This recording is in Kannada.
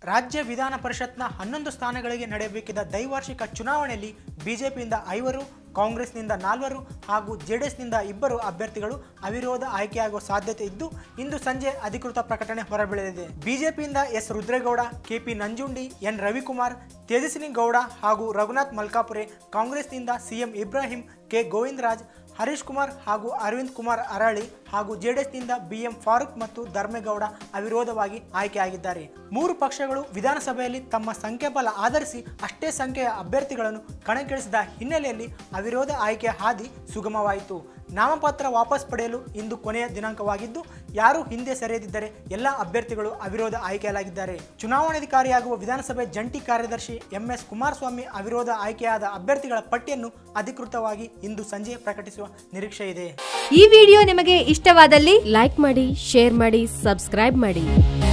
ರಾಜ್ಯ ವಿಧಾನ ಪರಿಷತ್ನ ಹನ್ನೊಂದು ಸ್ಥಾನಗಳಿಗೆ ನಡೆಯಬೇಕಿದ್ದ ದ್ವೈವಾರ್ಷಿಕ ಚುನಾವಣೆಯಲ್ಲಿ ಬಿಜೆಪಿಯಿಂದ ಐವರು ಕಾಂಗ್ರೆಸ್ನಿಂದ ನಾಲ್ವರು ಹಾಗೂ ಜೆಡಿಎಸ್ನಿಂದ ಇಬ್ಬರು ಅಭ್ಯರ್ಥಿಗಳು ಅವಿರೋಧ ಆಯ್ಕೆಯಾಗುವ ಸಾಧ್ಯತೆ ಇದ್ದು ಇಂದು ಸಂಜೆ ಅಧಿಕೃತ ಪ್ರಕಟಣೆ ಹೊರಬೀಳಲಿದೆ ಬಿಜೆಪಿಯಿಂದ S Rudregowda KP Nanjundi N Ravikumar Tejaswini Gowda ಹಾಗೂ ರಘುನಾಥ್ ಮಲ್ಕಾಪುರೆ ಕಾಂಗ್ರೆಸ್ನಿಂದ ಸಿಎಂ ಇಬ್ರಾಹಿಂ ಕೆ ಗೋವಿಂದರಾಜ್ ಹರೀಶ್ ಕುಮಾರ್ ಹಾಗೂ ಅರವಿಂದ್ ಕುಮಾರ್ ಅರಳಿ ಹಾಗೂ ಜೆಡಿಎಸ್ನಿಂದ ಬಿಎಂ ಫಾರೂಕ್ ಮತ್ತು ಧರ್ಮೇಗೌಡ ಅವಿರೋಧವಾಗಿ ಆಯ್ಕೆಯಾಗಿದ್ದಾರೆ ಮೂರು ಪಕ್ಷಗಳು ವಿಧಾನಸಭೆಯಲ್ಲಿ ತಮ್ಮ ಸಂಖ್ಯಾಬಲ ಆಧರಿಸಿ ಅಷ್ಟೇ ಸಂಖ್ಯೆಯ ಅಭ್ಯರ್ಥಿಗಳನ್ನು ಕಣಕ್ಕಿಳಿಸಿದ ಹಿನ್ನೆಲೆಯಲ್ಲಿ ಅವಿರೋಧ ಆಯ್ಕೆಯ ಹಾದಿ ಸುಗಮವಾಯಿತು ನಾಮಪತ್ರ ವಾಪಸ್ ಪಡೆಯಲು ಇಂದು ಕೊನೆಯ ದಿನಾಂಕವಾಗಿದ್ದು ಯಾರು ಹಿಂದೆ ಸರಿಯದಿದ್ದರೆ ಎಲ್ಲ ಅಭ್ಯರ್ಥಿಗಳು ಅವಿರೋಧ ಆಯ್ಕೆಯಾಗಿದ್ದಾರೆ ಚುನಾವಣಾಧಿಕಾರಿಯಾಗುವ ವಿಧಾನಸಭೆ ಜಂಟಿ ಕಾರ್ಯದರ್ಶಿ ಎಂಎಸ್ ಕುಮಾರಸ್ವಾಮಿ ಅವಿರೋಧ ಆಯ್ಕೆಯಾದ ಅಭ್ಯರ್ಥಿಗಳ ಪಟ್ಟಿಯನ್ನು ಅಧಿಕೃತವಾಗಿ ಇಂದು ಸಂಜೆ ಪ್ರಕಟಿಸುವ ನಿರೀಕ್ಷೆ ಇದೆ ಈ ವಿಡಿಯೋ ನಿಮಗೆ ಇಷ್ಟವಾದಲ್ಲಿ ಲೈಕ್ ಮಾಡಿ ಶೇರ್ ಮಾಡಿ ಸಬ್ಸ್ಕ್ರೈಬ್ ಮಾಡಿ